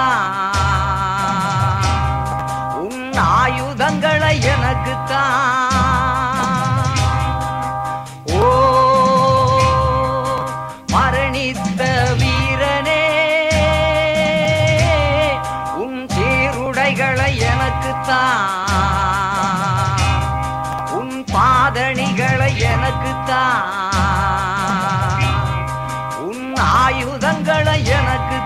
உன் ஆயுதங்களை எனக்கு ஓ மரணித்த வீரனே உன் சீருடைகளை எனக்கு உன் பாதணிகளை எனக்கு உன் ஆயுதங்களை எனக்கு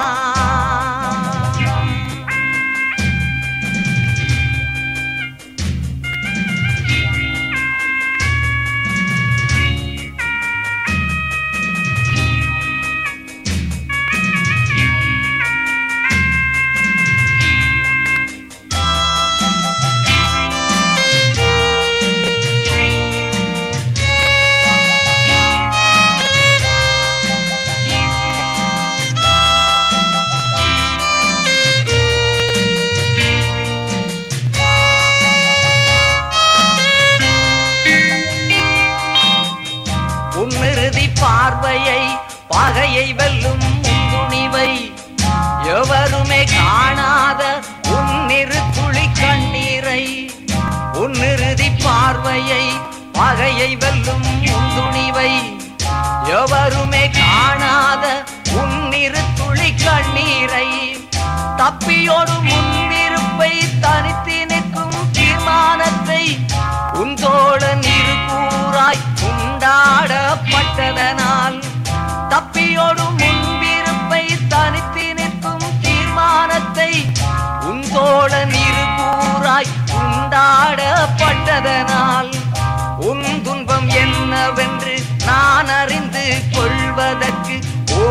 உன்னிறுதி பார்வையை பகையை வெல்லும் உன் துணிவை எவருமே காணாத உன்னிரு துளி கண்ணீரை உன்னிறுதி பார்வையை பகையை வெல்லும் உன் துணிவை எவருமே காணாத உன்னிரு துளி கண்ணீரை தப்பியோடு முன்னிருப்பை தனித்து நிற்கும் தீர்மானத்தை உன் தோழன் இரு கூறாய் உண்டாடப்பட்டதனால் தப்பியோடு முன்பிருப்பை தனித்து நிற்கும் தீர்மானத்தை உன் தோழன் இரு கூறாய் உண்டாடப்பட்டதனால் உன் துன்பம் என்னவென்று நான் அறிந்து கொள்வதற்கு ஓ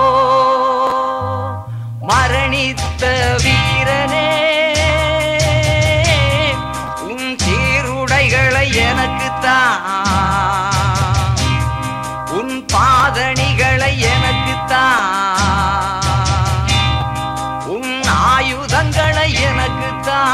மரணித்த வீரனே உன் சீருடைகளை எனக்கு உன் பாதணிகளை எனக்கு உன் ஆயுதங்களை எனக்கு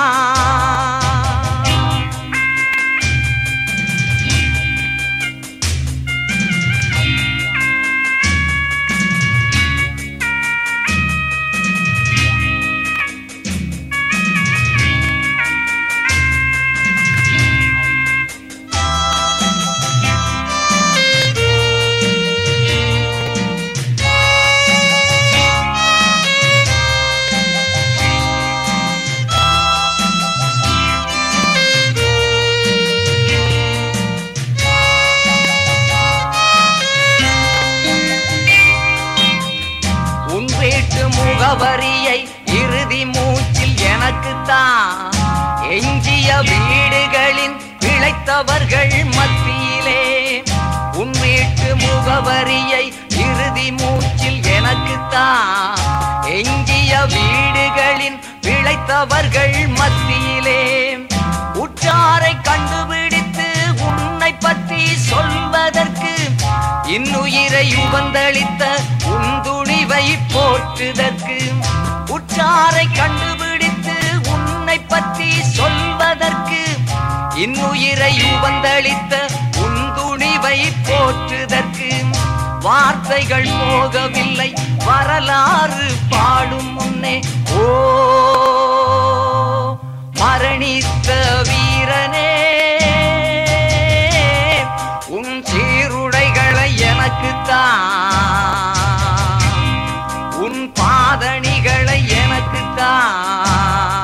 உன் வீட்டு முகவரியை இறுதி மூச்சில் எனக்கு தான் எஞ்சிய வீடுகளின் பிழைத்தவர்கள் மத்தியிலே உன் வீட்டு முகவரியை இறுதி மூச்சில் எனக்கு தான் எஞ்சிய வீடுகளின் பிழைத்தவர்கள் மத்தியிலே உற்றாரை கண்டுபிடித்து உன்னை பற்றி சொல்வதற்கு இன்னுயிரை உபந்தளித்த உன் துணிவை போற்றுதற்கு உற்றாரை கண்டுபிடித்து உன்னை பற்றி சொல்வதற்கு இன்னுயிரை உபந்தளித்த உன் துணிவை போற்றுதற்கு வார்த்தைகள் போகவில்லை வரலாறு பாடும் முன்னே ஓ மரணித்த வீரனே உன் சீருடைகளை எனக்கு உன் பாதணிகளை எனக்கு